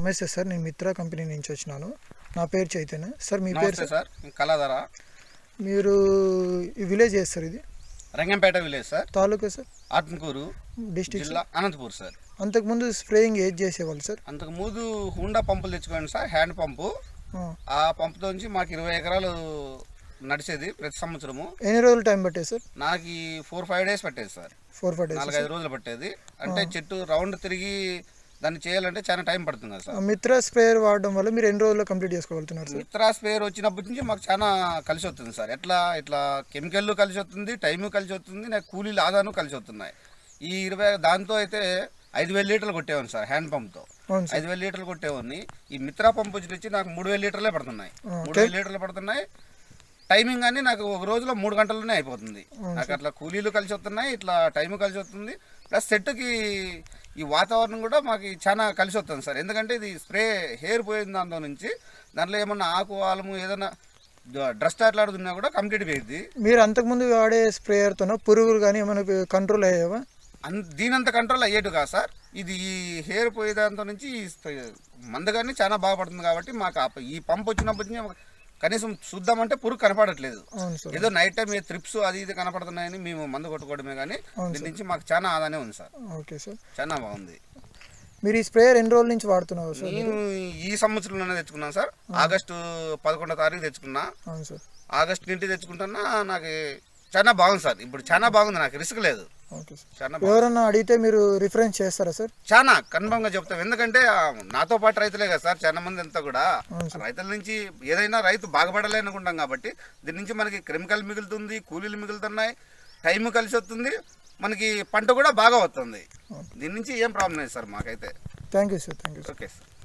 నమస్తే సార్ నేను మిత్రా కంపెనీ నుంచి వచ్చినాను నా పేరు చైతన్య సార్ మీ పేరు నమస్తే సార్ కళాధర మీరు ఈ విలేజ్ చేస్తారు ఇది రంగంపేట విలేజ్ సార్ తాలూకా సార్ ఆత్మకూరు డిస్టిక్ జిల్లా అనంతపూర్ సార్ అంతకుముందు స్ప్రేయింగ్ ఏది చేసేవాళ్ళు సార్ అంతకు ముందు హుండా పంపులు తెచ్చుకోండి సార్ హ్యాండ్ పంపు ఆ. ఆ పంపుతో నుంచి మాకు ఇరవై ఎకరాలు నడిచేది ప్రతి సంవత్సరము ఎన్ని రోజులు టైం పట్టేది సార్ నాకు ఈ ఫోర్ ఫైవ్ డేస్ పట్టేది సార్ ఫోర్ ఫైవ్ డేస్ నాలుగైదు రోజులు పట్టేది అంటే చెట్టు రౌండ్ తిరిగి దాన్ని చేయాలంటే చాలా టైం పడుతుంది కదా సార్ మిత్రా స్ప్రేయర్ వాడడం వల్ల మీరు ఎన్ని రోజుల్లో కంప్లీట్ చేసుకోగలుగుతున్నారు సార్ మిత్రా స్పేర్ వచ్చినప్పటి నుంచి మాకు చాలా కలిసి వస్తుంది సార్ ఎట్లా ఇట్లా కెమికల్ కలిసి వస్తుంది టైము కలిసి వస్తుంది నాకు కూలీలు ఆదాను కలిసి వస్తున్నాయి ఈ ఇరవై దాంతో అయితే ఐదు వేల లీటర్లు కొట్టేవాడిని సార్ హ్యాండ్ పంప్తో అవును సార్ ఐదు వేల లీటర్లు కొట్టేవాడిని ఈ మిత్రా పంప్ వచ్చి వచ్చి నాకు మూడు వేల లీటర్లే పడుతున్నాయి ఆ, మూడు వేల లీటర్లు పడుతున్నాయి టైమింగ్ అని నాకు ఒక రోజులో మూడు గంటల్లోనే అయిపోతుంది నాకు అట్లా కూలీలు కలిసి వస్తున్నాయి ఇట్లా టైం కలిసి వస్తుంది ప్లస్ సెట్కి ఈ వాతావరణం కూడా మాకు చాలా కలిసి వస్తుంది సార్ ఎందుకంటే ఇది స్ప్రే హెయిర్ పోయిన దాంతో నుంచి దాంట్లో ఏమన్నా ఆకు ఆలము ఏదైనా డ్రస్ట్ అట్లాడుతున్నా కూడా కంప్లీట్ పోయింది మీరు అంతకుముందు వాడే స్ప్రేయర్తో పురుగులు కానీ ఏమైనా కంట్రోల్ అయ్యావా అన్ దీనంత కంట్రోల్ అయ్యేటు కాదు సార్ ఇది ఈ హెయిర్ పోయే దాంతో నుంచి ఈ స్ప్రే- మందు కానీ చాలా బాగుపడుతుంది కాబట్టి మాకు ఆ ప- ఈ పంప్ వచ్చినప్పటి నుంచి కనీసం చూద్దామంటే పురుగు కనపడట్లేదు అవును సార్ ఏదో నైట్ టైం త్రిప్స్ అది ఇది కనపడుతున్నాయని మేము మందు కొట్టుకోవడమే కానీ అవును దీని నుంచి మాకు చాలా ఆదానే ఉంది సార్ ఓకే సార్ చాలా బాగుంది మీరు ఈ స్ప్రేయర్ ఎన్ని రోజుల నుంచి వాడుతున్నారు సార్ నేను ఈ సంవత్సరంలోనే తెచ్చుకున్నాను సార్ ఆగస్టు పదకొండో తారీఖు తెచ్చుకున్నా అవును సార్ ఆగస్టు నుండి తెచ్చుకుంటున్నా నాకు చాలా బాగుంది సార్ ఇప్పుడు చాలా బాగుంది నాకు రిస్క్ లేదు ఓకే సార్ చాలా బాగుంది. ఎవరన్నా అడిగితే మీరు రిఫరెన్స్ చేస్తారా సార్ చాలా కన్ఫర్మ్ గా చెప్తాం ఎందుకంటే ఆ, నాతో పాటు రైతులే కదా సార్ చాలా మంది అంతా కూడా అవును సార్. రైతుల నుంచి ఏదైనా రైతు బాగుపడాలి అనుకుంటాం కాబట్టి దీని నుంచి మనకి కెమికల్ మిగులుతుంది కూలీలు మిగులుతున్నాయి టైం కలిసి వస్తుంది మనకి పంట కూడా బాగా వస్తుంది దీని నుంచి ఏం ప్రాబ్లం లేదు సార్ మాకైతే thank you sir thank you sir okay sir